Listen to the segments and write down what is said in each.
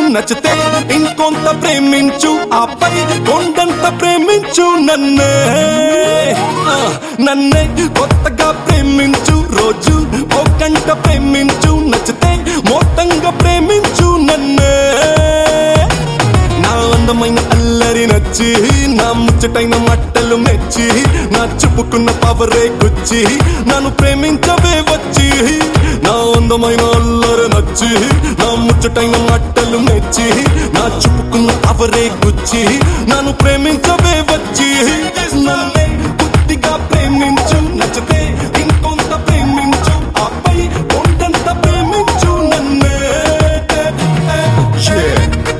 నచ్చితే ఇంకొంత ప్రేమించు ఆపై కొండంత ప్రేమించు నన్నే ఆ, నన్నే కొత్తగా ప్రేమించు రోజు ఓ గంట ప్రేమించు నచ్చితే మొత్తంగా ప్రేమించు నన్నే నా అందమైన అల్లరి నచ్చి నా ముచ్చటైన మట్టలు మెచ్చి నా చెప్పుకున్న పవరే గుచ్చి నన్ను ప్రేమించవే వచ్చి నా అందమైన అల్లరి నచ్చి నా ముచ్చటైన మట్టలు మెచ్చి నా చెప్పుకున్న పవరే గుచ్చి నన్ను ప్రేమించవే వచ్చి నన్నే బుద్ధిగా ప్రేమించు నచ్చితే ఇంకొంత ప్రేమించు ఆపై కొండంత ప్రేమించు నన్నే Yeah.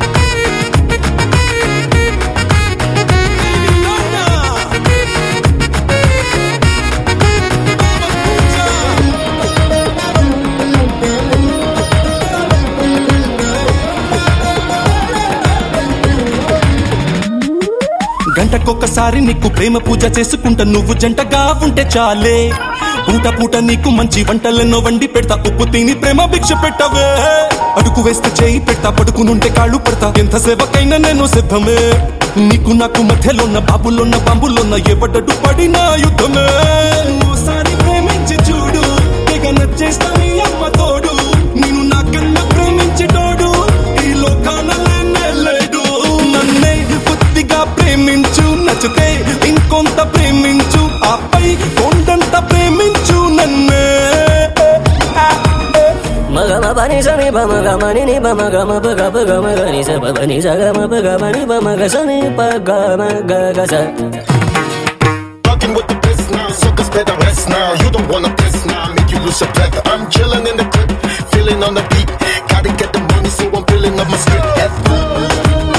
గంటకొకసారి నీకు ప్రేమ పూజ చేసుకుంటా నువ్వు జంటగా ఉంటే చాలే పూట పూట నీకు మంచి వంటలెన్నో వండి పెడతా ఉప్పు తిని ప్రేమ భిక్ష పెట్టవే అడుగు వేస్తే చేయి పెడతా పడుకునుంటే కాళ్ళు పడతా ఎంత సేవకైనా నేను సిద్ధమే నీకు నాకు మధ్యలోన్న బాబులోన్న బాంబులోన్న ఎవడడు పడిన యుద్ధమే ఓసారి ప్రేమించి చూడు తెగ నచ్చేస్తా నీ అమ్మ తోడు నేను నాకన్నా ప్రేమించేటోడు ఈ లోకాన లేనే లేడు నన్నే బుద్ధిగా ప్రేమించు నచ్చితే ఇంకొంత ప్రేమించు ఆపై కొండంత ప్రేమించు నన్నే మగమ పని సని బమ గమని ని బమ గమ ప గ ప గమ గని స ప ని స గమ ప గమ ని బమ గ స ని ప గ మ గ గ స Fucking with the best now, suckers better rest now. You don't wanna test now, make you lose your breath. I'm chilling in the crib, feeling on the beat. Gotta get the money, so I'm pulling up my script. Yeah.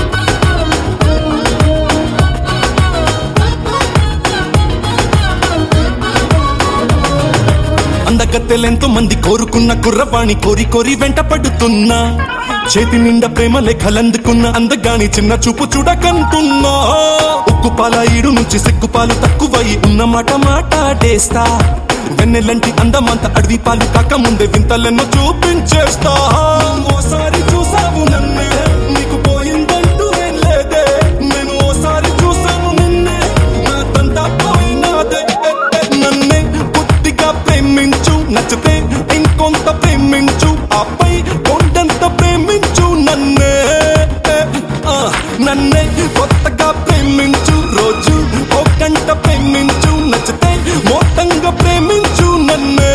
అందగత్తెలెంతో మంది కోరుకున్న కుర్రవాణి కోరి కోరి వెంట పడుతున్నా చేతి నిండా ప్రేమ లేఖలందుకున్న అందగాని చిన్న చూపు చూడకంటున్నా ఉక్కు పాల ఈడు నుంచి సిక్కుపాలు తక్కువై ఉన్న మాట మాట్లాడేస్తా వెన్నెలంటి అందమంత అడవి పాలు కాక ముందే వింతలెన్నో చూపించేస్తా ఓసారి చూసావు నన్నే నీకు పోయిందంటూ ఏం లేదే నేను ఓసారి చూసాను నిన్నే నా తంతా పోయినాదే నన్నే బుద్ధిగా ప్రేమించు నచ్చితే ఇంకొంత ప్రేమించు ఆపై కొండంత ప్రేమించు నన్నే ఆ, నన్నే కొత్తగా ప్రేమించు రోజు ఓ గంట ప్రేమించు నచ్చితే మొత్తంగా ప్రేమించు నన్నే